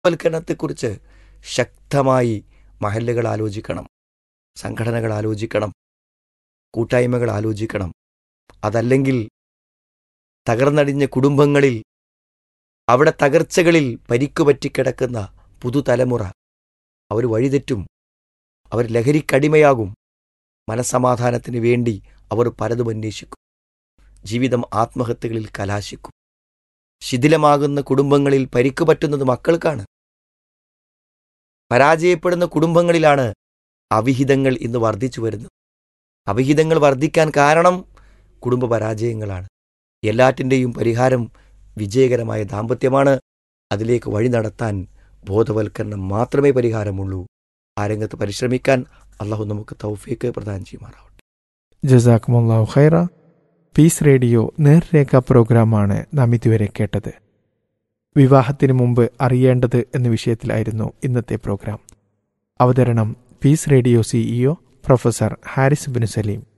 വൽക്കരണത്തെക്കുറിച്ച് ശക്തമായി മഹല്ലുകൾ ആലോചിക്കണം സംഘടനകൾ ആലോചിക്കണം കൂട്ടായ്മകൾ ആലോചിക്കണം അതല്ലെങ്കിൽ തകർന്നടിഞ്ഞ കുടുംബങ്ങളിൽ അവിടെ തകർച്ചകളിൽ പരിക്കുപറ്റിക്കിടക്കുന്ന പുതുതലമുറ അവർ വഴിതെറ്റും അവർ ലഹരിക്കടിമയാകും മനസമാധാനത്തിന് വേണ്ടി അവർ പലതും അന്വേഷിക്കും ജീവിതം ആത്മഹത്യകളിൽ കലാശിക്കും ശിഥിലമാകുന്ന കുടുംബങ്ങളിൽ പരിക്ക് പറ്റുന്നത് മക്കൾക്കാണ് പരാജയപ്പെടുന്ന കുടുംബങ്ങളിലാണ് അവിഹിതങ്ങൾ ഇന്ന് വർദ്ധിച്ചു വരുന്നത് അവിഹിതങ്ങൾ വർദ്ധിക്കാൻ കാരണം കുടുംബ പരാജയങ്ങളാണ് എല്ലാറ്റിൻ്റെയും പരിഹാരം വിജയകരമായ ദാമ്പത്യമാണ് അതിലേക്ക് വഴി നടത്താൻ ബോധവൽക്കരണം മാത്രമേ പരിഹാരമുള്ളൂ ആ രംഗത്ത് പരിശ്രമിക്കാൻ അള്ളാഹു നമുക്ക് തൗഫീക്ക് പ്രദാനം ചെയ്യുമാറാവട്ടെ ജസാക്കുമുല്ലാഹു ഖൈറ പീസ് റേഡിയോ നേർരേഖ പ്രോഗ്രാമാണ് നാം ഇതുവരെ കേട്ടത് വിവാഹത്തിന് മുമ്പ് അറിയേണ്ടത് എന്ന വിഷയത്തിലായിരുന്നു ഇന്നത്തെ പ്രോഗ്രാം അവതരണം peace radio CEO professor Haris Bin Saleem